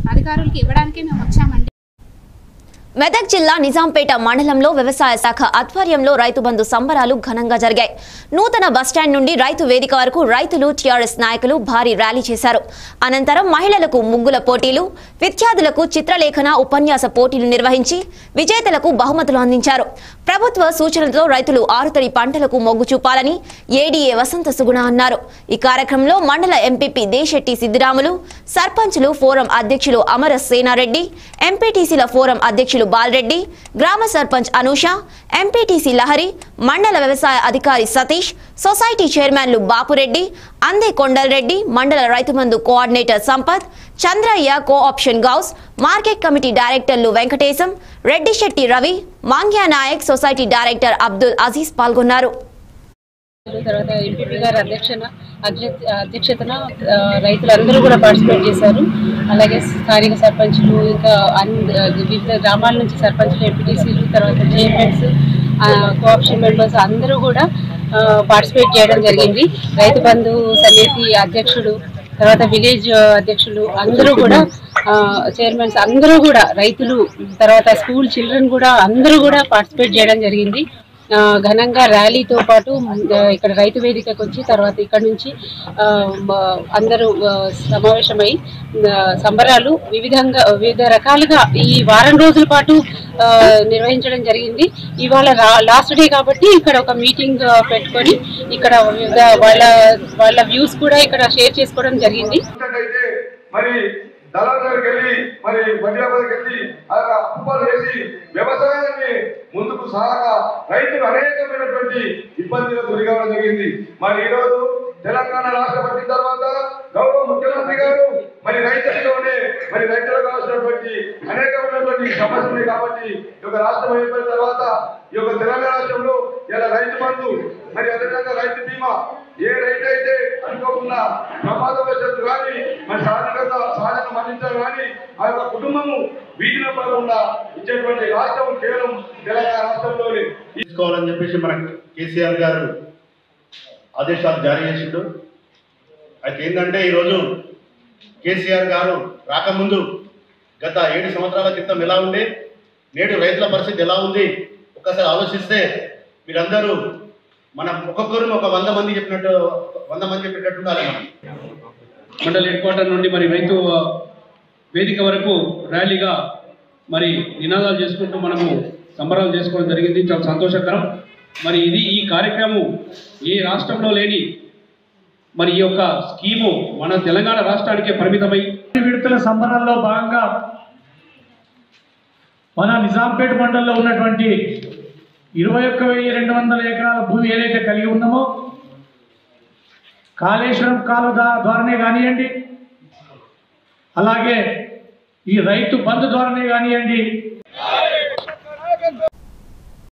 అధికారులకి ఇవ్వడానికే మేము వచ్చామండి మెదక్ జిల్లా నిజాంపేట మండలంలో వ్యవసాయ శాఖ ఆధ్వర్యంలో రైతు బంధు సంబరాలు ఘనంగా జరిగాయి నూతన బస్టాండ్ నుండి రైతు వేదిక వరకు రైతులు టీఆర్ఎస్ నాయకులు భారీ ర్యాలీ చేశారు అనంతరం మహిళలకు ముగ్గుల పోటీలు విద్యార్థులకు చిత్రలేఖన ఉపన్యాస పోటీలు నిర్వహించి విజేతలకు బహుమతులు అందించారు ప్రభుత్వ సూచనలతో రైతులు ఆరుతడి పంటలకు మొగ్గు చూపాలని ఏడీఏ వసంత సుగుణ అన్నారు ఈ కార్యక్రమంలో మండల ఎంపీపీ దేశెట్టి సిద్దిరాములు సర్పంచులు ఫోరం అధ్యక్షులు అమర సేనారెడ్డి ఎంపీటీసీల ఫోరం అధ్యక్షులు బాలరెడ్డి గ్రామ సర్పంచ్ అనూష ఎంపీటీసీ లహరి మండల వ్యవసాయ అధికారి సతీష్ సొసైటీ చైర్మన్లు బాపురెడ్డి అందే కొండలరెడ్డి మండల Rythu Bandhu coordinator Sampath Chandraiah co-option Ghouse market committee డైరెక్టర్లు వెంకటేశం రెడ్డిశెట్టి రవి మాంగ్యా నాయక్ సొసైటీ డైరెక్టర్ అబ్దుల్ అజీజ్ పాల్గొన్నారు తర్వాత ఎంపీపీ గారి అధ్యక్షన అధ్య- అధ్యక్షతన ఆ, రైతులందరూ కూడా పార్టిసిపేట్ చేశారు అలాగే స్థానిక సర్పంచులు ఇంకా అన్ని ఆ, వివిధ గ్రామాల నుంచి సర్పంచులు ఎంపీటీసీలు తర్వాత జేఎంఎస్ కోఆప్షన్ మెంబర్స్ అందరూ కూడా పార్టిసిపేట్ చేయడం జరిగింది రైతు బంధు సమితి అధ్యక్షుడు తర్వాత విలేజ్ అధ్యక్షులు అందరూ కూడా చైర్మన్స్ అందరూ కూడా రైతులు తర్వాత స్కూల్ చిల్డ్రన్ కూడా అందరూ కూడా పార్టిసిపేట్ చేయడం జరిగింది ఆ, ఘనంగా ర్యాలీతో పాటు ఆ, ఇక్కడ రైతు వేదికకు వచ్చి తర్వాత ఇక్కడ నుంచి ఆ, మ- అందరూ ఆ, సమావేశమై ఆ, సంబరాలు వివిధంగా వివిధ రకాలుగా ఈ వారం రోజుల పాటు ఆ, నిర్వహించడం జరిగింది ఇవాళ రా- లాస్ట్ డే కాబట్టి ఇక్కడ ఒక మీటింగ్ ఆ, పెట్టుకొని ఇక్కడ వివిధ వాళ్ళ వాళ్ళ వ్యూస్ కూడా ఇక్కడ షేర్ చేసుకోవడం జరిగింది అయితే మరి దళాల దగ్గరికి వెళ్ళి మరి వడ్డీలకు వెళ్ళి అలా అప్పులు వేసి వ్యవసాయాన్ని ముందుకు సాగక రైతులు అనేకమైనటువంటి ఇబ్బందులకు గురి కావడం జరిగింది మరి ఈ రోజు తెలంగాణ రాష్ట్రం వచ్చిన తర్వాత గౌరవ ముఖ్యమంత్రి గారు మరి రైతులలోనే మరి రైతులకు కావాల్సినటువంటి అనేకమైనటువంటి సమస్యలు ఉన్నాయి కాబట్టి ఈ యొక్క రాష్ట్రం అయిపోయిన తర్వాత ఈ యొక్క తెలంగాణ రాష్ట్రంలో ఇలా రైతు బంధు మరి అదేవిధంగా రైతు బీమా ఏ రైతు అయితే అనుకోకుండా ప్రమాదవశాత్తు కానీ మరి సాధనత సాధన మరణించాలి కానీ ఆ యొక్క కుటుంబము వీధిలో పడకుండా ఇచ్చేటువంటి రాష్ట్రం కేవలం తెలంగాణ రాష్ట్రంలోనే తీసుకోవాలని చెప్పేసి మన కేసీఆర్ గారు ఆదేశాలు జారీ చేసిండు అయితే ఏంటంటే ఈరోజు కేసీఆర్ గారు రాకముందు గత ఏడు సంవత్సరాల క్రితం ఎలా ఉంది నేడు రైతుల పరిస్థితి ఎలా ఉంది ఒక్కసారి ఆలోచిస్తే మీరందరూ మనం ఒక్కొక్కరు ఒక వంద మంది చెప్పినట్టు వంద మంది చెప్పినట్టు ఉండాలి మనం మండల్ హెడ్ క్వార్టర్ నుండి మరి రైతు ఆ, వేదిక వరకు ర్యాలీగా మరి నినాదాలు చేసుకుంటూ మనము సంబరాలు చేసుకోవడం జరిగింది చాలా సంతోషకరం మరి ఇది ఈ కార్యక్రమం ఏ రాష్ట్రంలో లేని మరి ఈ యొక్క స్కీము మన తెలంగాణ రాష్ట్రానికే పరిమితమై విడతల సంబరాల్లో భాగంగా మన నిజాంపేట మండలంలో ఉన్నటువంటి ఇరవై ఒక్క వెయ్యి రెండు వందల ఎకరాల భూమి ఏదైతే కలిగి ఉన్నామో కాళేశ్వరం కాలువ దా- ద్వారానే కానివ్వండి అలాగే ఈ రైతు బంధు ద్వారానే కానివ్వండి